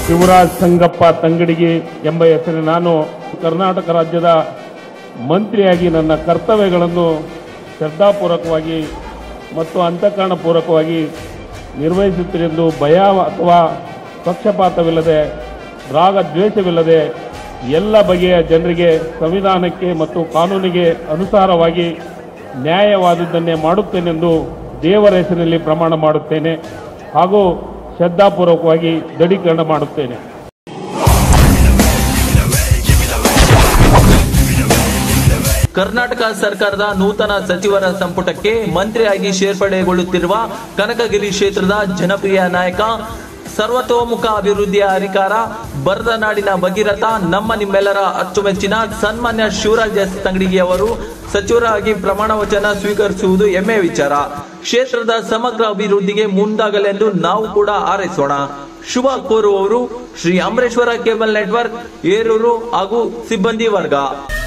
ಶಿವರಾಜ್ ಸಂಗಪ್ಪ ತಂಗಡಿಗೆ ಎಂಬ ಹೆಸರಿನ ನಾನು ಕರ್ನಾಟಕ ರಾಜ್ಯದ ಮಂತ್ರಿಯಾಗಿ ನನ್ನ ಕರ್ತವ್ಯಗಳನ್ನು ಶ್ರದ್ಧಾಪೂರ್ವಕವಾಗಿ ಮತ್ತು ಅಂತಃಕರಣಪೂರ್ವಕವಾಗಿ ನಿರ್ವಹಿಸುತ್ತಿರೆಂದು ಭಯ ಅಥವಾ ಪಕ್ಷಪಾತವಿಲ್ಲದೆ ರಾಗ ದ್ವೇಷವಿಲ್ಲದೆ ಎಲ್ಲ ಬಗೆಯ ಜನರಿಗೆ ಸಂವಿಧಾನಕ್ಕೆ ಮತ್ತು ಕಾನೂನಿಗೆ ಅನುಸಾರವಾಗಿ ನ್ಯಾಯವಾದುದನ್ನೇ ಮಾಡುತ್ತೇನೆಂದು ದೇವರ ಹೆಸರಿನಲ್ಲಿ ಪ್ರಮಾಣ ಮಾಡುತ್ತೇನೆ ಹಾಗೂ ಶ್ರದ್ಧಾಪೂರ್ವಕವಾಗಿ ದೃಢೀಕರಣ ಮಾಡುತ್ತೇನೆ ಕರ್ನಾಟಕ ಸರ್ಕಾರದ ನೂತನ ಸಚಿವರ ಸಂಪುಟಕ್ಕೆ ಮಂತ್ರಿಯಾಗಿ ಸೇರ್ಪಡೆಗೊಳ್ಳುತ್ತಿರುವ ಕನಕಗಿರಿ ಕ್ಷೇತ್ರದ ಜನಪ್ರಿಯ ನಾಯಕ ಸರ್ವತೋಮುಖ ಅಭಿವೃದ್ಧಿಯ ಅಧಿಕಾರ ಬರದ ನಾಡಿನ ಭಗೀರಥ ನಮ್ಮ ನಿಮ್ಮೆಲ್ಲರ ಅಚ್ಚುಮೆಚ್ಚಿನ ಸನ್ಮಾನ್ಯ ಶಿವರಾಜ್ ಎಸ್ ತಂಗಡಿಗೆಯವರು ಸಚಿವರಾಗಿ ಪ್ರಮಾಣ ವಚನ ಸ್ವೀಕರಿಸುವುದು ಹೆಮ್ಮೆಯ ವಿಚಾರ ಕ್ಷೇತ್ರದ ಸಮಗ್ರ ಅಭಿವೃದ್ಧಿಗೆ ಮುಂದಾಗಲೆಂದು ನಾವು ಕೂಡ ಹಾರೈಸೋಣ ಶುಭ ಕೋರುವವರು ಶ್ರೀ ಅಮರೇಶ್ವರ ಕೇಬಲ್ ನೆಟ್ವರ್ಕ್ ಏರೂರು ಹಾಗೂ ಸಿಬ್ಬಂದಿ ವರ್ಗ